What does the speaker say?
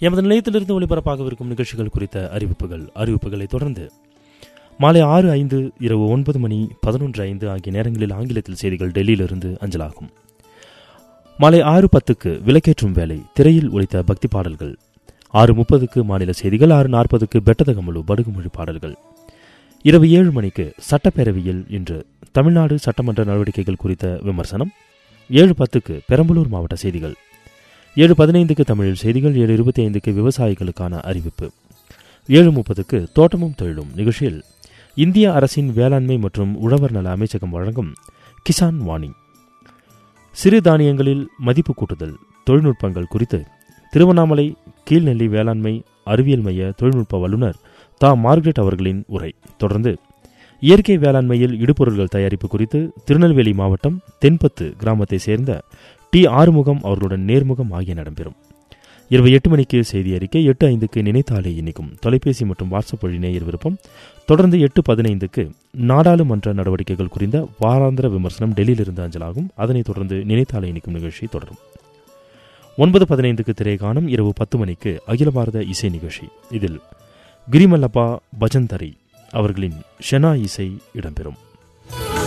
எமது நிலையத்திலிருந்து ஒளிபரப்பாகவிருக்கும் நிகழ்ச்சிகள் குறித்த அறிவிப்புகள் அறிவிப்புகளை தொடர்ந்து மாலை ஆறு ஐந்து இரவு ஒன்பது மணி பதினொன்று ஐந்து ஆகிய நேரங்களில் ஆங்கிலத்தில் செய்திகள் டெல்லியிலிருந்து அஞ்சலாகும் மாலை ஆறு பத்துக்கு விளக்கேற்றும் வேலை திரையில் ஒலித்த பக்தி பாடல்கள் ஆறு முப்பதுக்கு மாநில செய்திகள் ஆறு நாற்பதுக்கு பெட்டதகமலு படுகுமொழி பாடல்கள் இரவு ஏழு மணிக்கு சட்டப்பேரவையில் இன்று தமிழ்நாடு சட்டமன்ற நடவடிக்கைகள் குறித்த விமர்சனம் ஏழு பத்துக்கு பெரம்பலூர் மாவட்ட செய்திகள் ஏழு பதினைந்துக்கு தமிழில் செய்திகள் ஏழு இருபத்தி ஐந்துக்கு விவசாயிகளுக்கான அறிவிப்பு ஏழு முப்பதுக்கு தோட்டமும் தொழிலும் நிகழ்ச்சியில் இந்திய அரசின் வேளாண்மை மற்றும் உழவர் நல அமைச்சகம் வழங்கும் கிசான் வாணி சிறு தானியங்களில் மதிப்பு கூட்டுதல் தொழில்நுட்பங்கள் குறித்து திருவண்ணாமலை கீழ்நெல்லி வேளாண்மை அறிவியல் மைய தொழில்நுட்ப வல்லுநர் தா மார்க்ரெட் அவர்களின் உரை தொடர்ந்து இயற்கை வேளாண்மையில் இடுபொருள்கள் தயாரிப்பு குறித்து திருநெல்வேலி மாவட்டம் தென்பத்து கிராமத்தை சேர்ந்த டி ஆறுமுகம் அவர்களுடன் நேர்முகம் ஆகிய இடம்பெறும் இரவு எட்டு மணிக்கு செய்தி அறிக்கை எட்டு ஐந்துக்கு நினைத்தாலே இனிக்கும் தொலைபேசி மற்றும் வாட்ஸ்அப் வழி நேயர் விருப்பம் தொடர்ந்து எட்டு பதினைந்துக்கு நாடாளுமன்ற நடவடிக்கைகள் குறித்த வாராந்திர விமர்சனம் டெல்லியிலிருந்து அஞ்சலாகும் அதனைத் தொடர்ந்து நினைத்தாலே இனிக்கும் நிகழ்ச்சி தொடரும் ஒன்பது பதினைந்துக்கு திரைகாணும் இரவு பத்து மணிக்கு அகில பாரத இசை நிகழ்ச்சி இதில் கிரிமல்லப்பா பஜந்தரி அவர்களின் ஷெனா இசை இடம்பெறும்